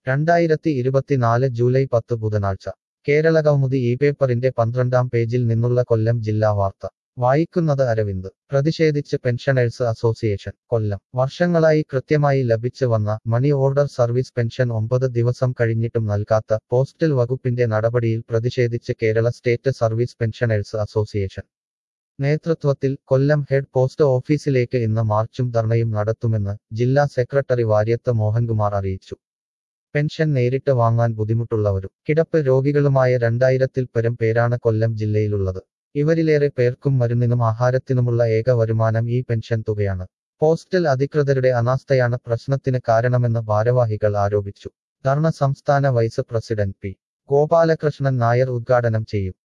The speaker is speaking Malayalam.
രണ്ടായിരത്തി ഇരുപത്തിനാല് ജൂലൈ പത്ത് ബുധനാഴ്ച കേരള കൗമുദി ഈ പേപ്പറിന്റെ പന്ത്രണ്ടാം പേജിൽ നിന്നുള്ള കൊല്ലം ജില്ലാ വാർത്ത വായിക്കുന്നത് അരവിന്ദ് പ്രതിഷേധിച്ച് പെൻഷനേഴ്സ് അസോസിയേഷൻ കൊല്ലം വർഷങ്ങളായി കൃത്യമായി ലഭിച്ചു വന്ന മണി ഓർഡർ സർവീസ് പെൻഷൻ ഒമ്പത് ദിവസം കഴിഞ്ഞിട്ടും നൽകാത്ത പോസ്റ്റൽ വകുപ്പിന്റെ നടപടിയിൽ പ്രതിഷേധിച്ച് Kerala state service pensioners association നേതൃത്വത്തിൽ കൊല്ലം ഹെഡ് പോസ്റ്റ് ഓഫീസിലേക്ക് ഇന്ന് മാർച്ചും ധർണയും നടത്തുമെന്ന് ജില്ലാ സെക്രട്ടറി വാര്യത്ത് മോഹൻകുമാർ അറിയിച്ചു പെൻഷൻ നേരിട്ട് വാങ്ങാൻ ബുദ്ധിമുട്ടുള്ളവരും കിടപ്പ് രോഗികളുമായ രണ്ടായിരത്തിൽ പരം പേരാണ് കൊല്ലം ജില്ലയിലുള്ളത് ഇവരിലേറെ പേർക്കും മരുന്നിനും ആഹാരത്തിനുമുള്ള ഏക വരുമാനം ഈ പെൻഷൻ തുകയാണ് പോസ്റ്റൽ അധികൃതരുടെ അനാസ്ഥയാണ് പ്രശ്നത്തിന് കാരണമെന്ന് ഭാരവാഹികൾ ആരോപിച്ചു ധർണ സംസ്ഥാന vice president P Gopalakrishnan Nair ഉദ്ഘാടനം ചെയ്യും